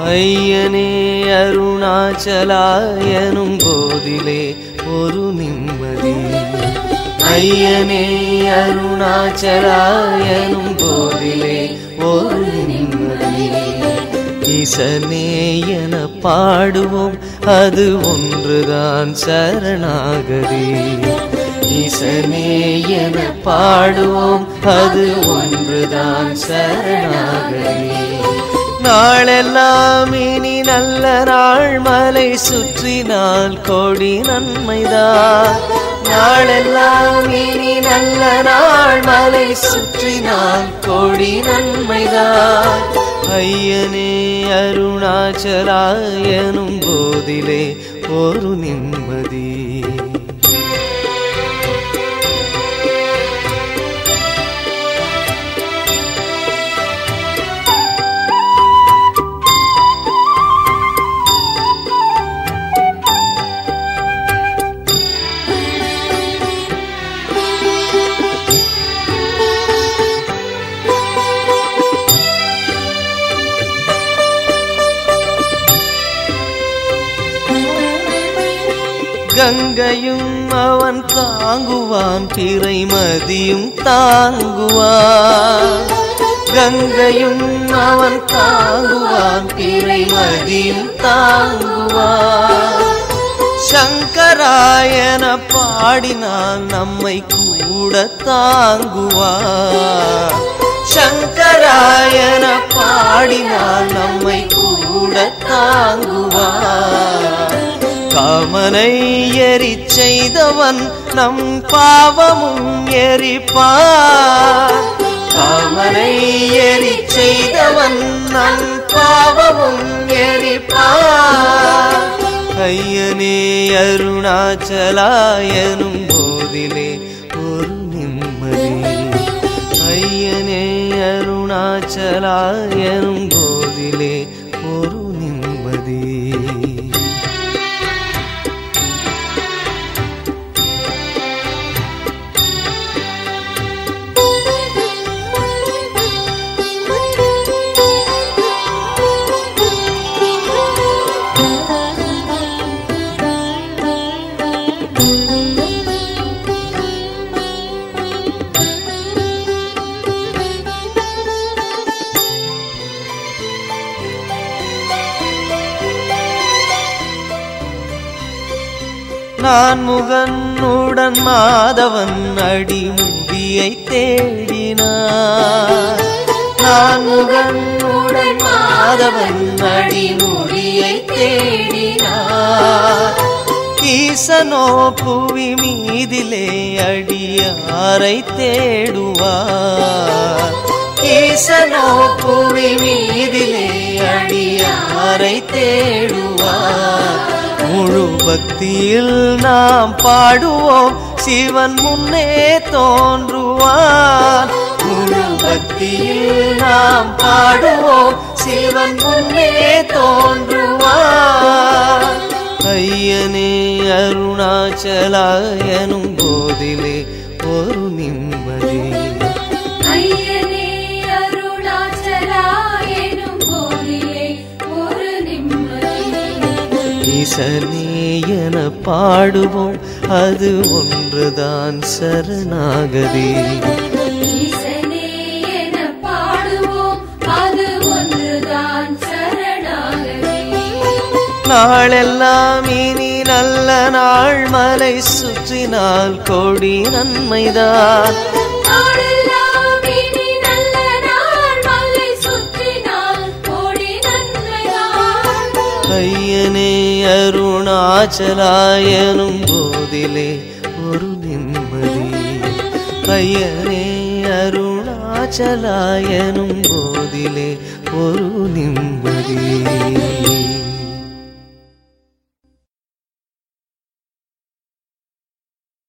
ஐயனே அருணாச்சலாயனும் போதிலே ஒரு நிம்மதி ஐயனே அருணாச்சலாயனும் போதிலே ஒரு நிம்மதி ஈசனே என பாடுவோம் அது ஒன்றுதான் சரணாகதி ஈசனே என பாடுவோம் அது ஒன்றுதான் சரணாகதி நாளெல்லாம் இனி நல்ல நாள் மலை சுற்றினால் கோடி நன்மைதான் நாளெல்லாம் இனி நல்ல நாள் மலை சுற்றினால் கோடி நன்மைதான் ஐயனே அருணாச்சலாயனும் போதிலே ஒரு நிம்மதி கங்கையும் அவன் தாங்குவான் பிறைமதியும் தாங்குவான் கங்கையும் அவன் தாங்குவான் பிறைமதியும் தாங்குவான் சங்கராயன பாடினான் நம்மை கூட தாங்குவான் சங்கராயன பாடினான் நம்மை கூட தாங்குவான் காமனை எரி செய்தவன் நம் பாவமும் எரிப்பான் காமனை எரி செய்தவன் நம் பாவமும் எரிப்பான் ஐயனே அருணாச்சலாயனும் போதிலே ஒரு நிம்மதி ஐயனே அருணாச்சலாயனும் போதிலே ஒரு நிம்மதி நான் முகனுடன் மாதவன் அடிமுடியை தேடினான் நான் முகனுடன் மாதவன் அடிமுடியை தேடினான் ஈசனோ புவி மீதிலே அடியாரை தேடுவார் ஈசனோ புவி மீதிலே அடியாரை தேடுவார் முழு பக்தியில் நாம் பாடுவோம் சிவன் முன்னே தோன்றுவான் முழு பக்தியில் நாம் பாடுவோம் சிவன் முன்னே தோன்றுவான் ஐயனே அருணாச்சலாயனும் போதிலே ஒரு நிம்மதி ஐயனே அருணாச்சலாயனும் போதிலே ஒரு நிம்மதி ஈசனே என பாடுவோம் அது ஒன்றுதான் சரணாகதி ஈசனே என பாடுவோம் அது ஒன்றுதான் சரணாகதி நாளெல்லாம் இனி நல்ல நாள் மலை சுற்றினால் கோடி நன்மைதான் நாளெல்லாம் இனி நல்ல நாள் மலை சுற்றினால் கோடி நன்மைதான் ஐயனே அருணாச்சலாயனும் போதிலே ஒரு நிம்மதி ஐயனே அருணாச்சலாயனும் போதிலே ஒரு நிம்மதி